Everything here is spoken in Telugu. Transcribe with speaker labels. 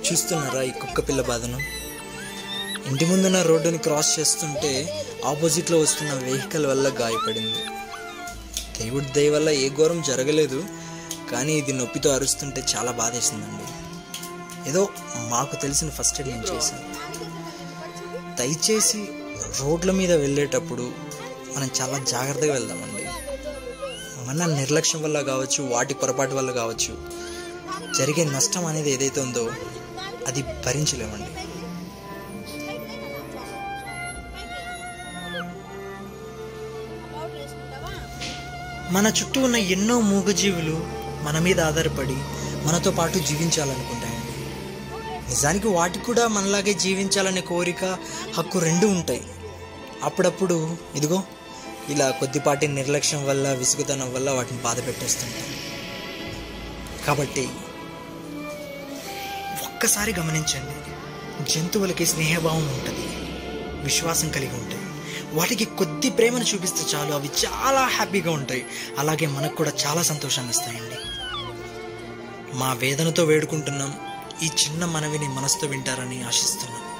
Speaker 1: చూస్తున్నారా ఈ కుక్క పిల్ల బాధను ఇంటి ముందున్న రోడ్డుని క్రాస్ చేస్తుంటే ఆపోజిట్లో వస్తున్న వెహికల్ వల్ల గాయపడింది దేవుడి దయ వల్ల ఏ ఘోరం జరగలేదు కానీ ఇది నొప్పితో అరుస్తుంటే చాలా బాధేసిందండి ఏదో మాకు తెలిసిన ఫస్ట్ ఎయిడ్ నేను చేశాను దయచేసి రోడ్ల మీద వెళ్ళేటప్పుడు మనం చాలా జాగ్రత్తగా వెళ్దామండి మన నిర్లక్ష్యం వల్ల కావచ్చు వాటి పొరపాటు వల్ల కావచ్చు జరిగే నష్టం అనేది ఏదైతే ఉందో అది భరించలేమండి మన చుట్టూ ఉన్న ఎన్నో మూగజీవులు మన మీద ఆధారపడి మనతో పాటు జీవించాలనుకుంటాయండి నిజానికి వాటికి కూడా మనలాగే జీవించాలనే కోరిక హక్కు రెండు ఉంటాయి అప్పుడప్పుడు ఇదిగో ఇలా కొద్దిపాటి నిర్లక్ష్యం వల్ల విసుగుతనం వల్ల వాటిని బాధ పెట్టేస్తుంటాం కాబట్టి ఒక్కసారి గమనించండి జంతువులకి స్నేహభావం ఉంటుంది విశ్వాసం కలిగి ఉంటాయి వాటికి కొద్ది ప్రేమను చూపిస్తే చాలు అవి చాలా హ్యాపీగా ఉంటాయి అలాగే మనకు కూడా చాలా సంతోషాన్ని ఇస్తాయండి మా వేదనతో వేడుకుంటున్నాం ఈ చిన్న మనవిని మనసుతో వింటారని ఆశిస్తున్నాం